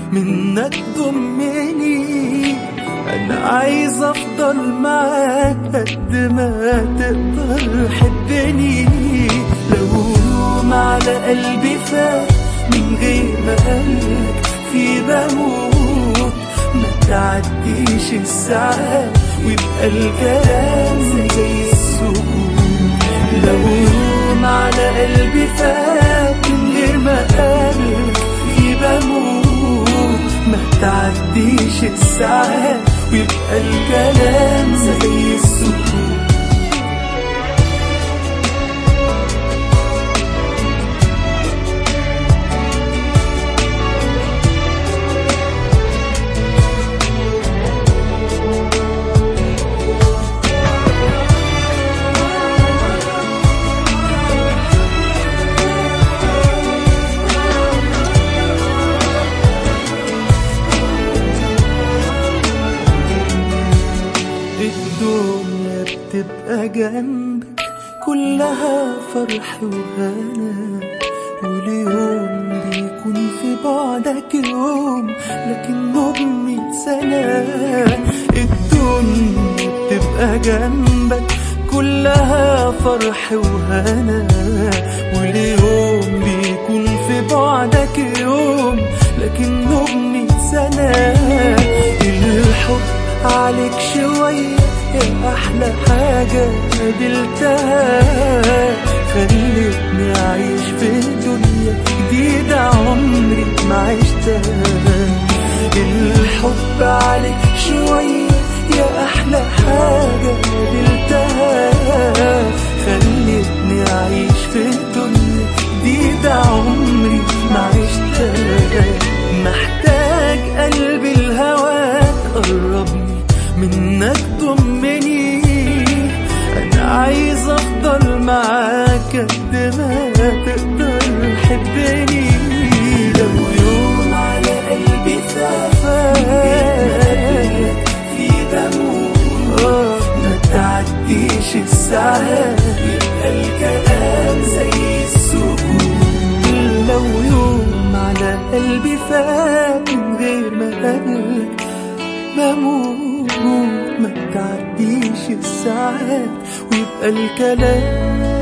منك ضمني انا عايز افضل معاك قد ما تقدر حبني لو يوم على قلبي فات من غير ما قلبك في بموت ما تعديش الساعات ويبقى الكلام زي السكوت لو يوم على قلبي فات من غير ما قلبك في بموت ما تعديش الساعات ويبقى الكلام زي السكوت الدنيا بتبقى جنبك كلها فرح وهنا واليوم بيكون في بعدك يوم لكنه بمية سنة الدنيا بتبقى جنبك كلها فرح وهنا واليوم بيكون في بعدك يوم لكنه بمية سنة الحب عليك شوية يا أحلى حاجة قابلتها خلتني أعيش في دنيا جديدة عمري ما عشتها الحب عليك شوية يا أحلى حاجة قابلتها خلتني أعيش في دنيا جديدة عمري ما عشتها محتاج قلبي الهوى تقربني منك ضمني انا عايز افضل معاك قد ما تقدر حبني لو يوم على قلبي ثافت في دموع ما تعديش الساعات يبقى الكلام زي السكوت لو يوم على قلبي فات من غير ما قبلك بموت ما تعديش الساعات ويبقى الكلام